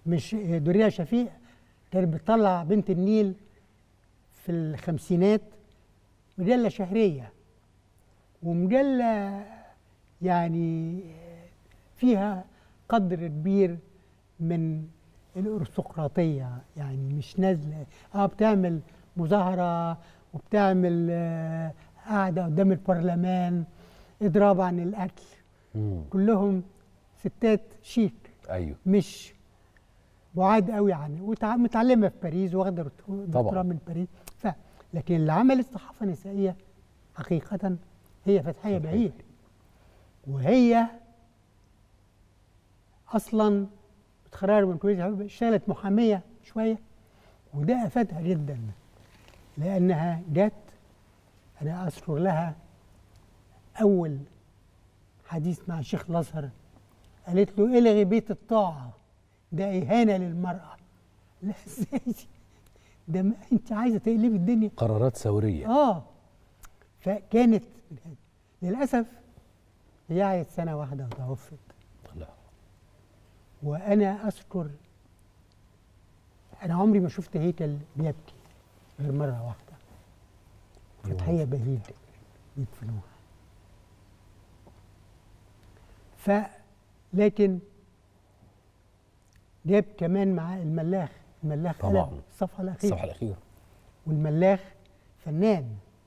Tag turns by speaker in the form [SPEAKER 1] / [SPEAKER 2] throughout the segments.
[SPEAKER 1] مش دوريا شفيق كانت بتطلع بنت النيل في الخمسينات مجلة شهرية ومجلة يعني فيها قدر كبير من الارستقراطيه يعني مش نازله اه بتعمل مظاهره وبتعمل آه قاعده قدام البرلمان اضراب عن الاكل
[SPEAKER 2] مم.
[SPEAKER 1] كلهم ستات شيك
[SPEAKER 2] ايوه
[SPEAKER 1] مش بعاد قوي عنه ومتعلمه في باريس واخده دكتوراه من باريس ف لكن اللي عمل الصحافه النسائيه حقيقه هي فتحيه بعيد وهي اصلا بتخرج من كليه اشتغلت محاميه شويه وده افادها جدا لانها جت انا اذكر لها اول حديث مع الشيخ الازهر قالت له الغي بيت الطاعه ده اهانه للمراه لا ازاي ده ما انت عايزه تقلبي الدنيا
[SPEAKER 2] قرارات ثوريه
[SPEAKER 1] اه فكانت للاسف هي عاشت سنه واحده وتوفت
[SPEAKER 2] لا
[SPEAKER 1] وانا اذكر انا عمري ما شفت هيكل بيبكي غير مره واحده فتحيه بهيج يدفنوها ف لكن جاب كمان مع الملاخ الملاخ
[SPEAKER 2] طبعاً.
[SPEAKER 1] قلب الصفحه الاخيره
[SPEAKER 2] الصفحه الاخيره
[SPEAKER 1] والملاخ فنان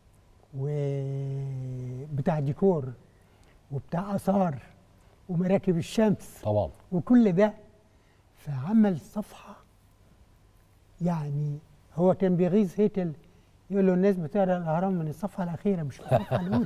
[SPEAKER 1] وبتاع ديكور وبتاع اثار ومراكب الشمس
[SPEAKER 2] طبعا
[SPEAKER 1] وكل ده فعمل صفحه يعني هو كان بيغيظ هيكل يقول له الناس بتقرا الاهرام من الصفحه الاخيره مش من الصفحه الاولى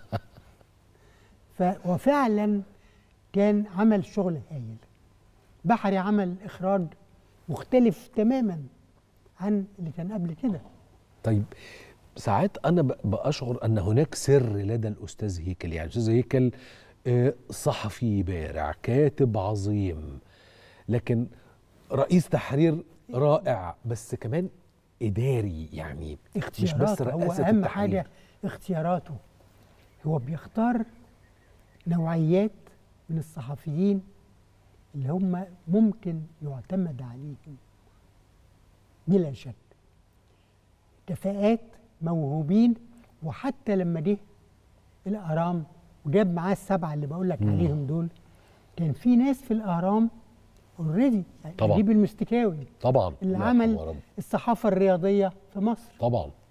[SPEAKER 1] ف وفعلا كان عمل شغل هايل بحري عمل اخراج مختلف تماما عن اللي كان قبل كده
[SPEAKER 2] طيب ساعات انا ب- باشعر ان هناك سر لدى الاستاذ هيكل يعني الاستاذ هيكل آه، صحفي بارع كاتب عظيم لكن رئيس تحرير رائع بس كمان اداري يعني مش بس
[SPEAKER 1] اختياراته هو
[SPEAKER 2] رئاسه
[SPEAKER 1] اهم
[SPEAKER 2] التحرير.
[SPEAKER 1] حاجه اختياراته هو بيختار نوعيات من الصحفيين اللي هم ممكن يعتمد عليهم بلا شك كفاءات موهوبين وحتى لما جه الاهرام وجاب معاه السبعه اللي بقول لك
[SPEAKER 2] مم.
[SPEAKER 1] عليهم دول كان في ناس في الاهرام اوريدي
[SPEAKER 2] طبعاً.
[SPEAKER 1] نجيب المستكاوي
[SPEAKER 2] طبعا
[SPEAKER 1] اللي
[SPEAKER 2] لا،
[SPEAKER 1] عمل
[SPEAKER 2] هو رب.
[SPEAKER 1] الصحافه الرياضيه في مصر
[SPEAKER 2] طبعا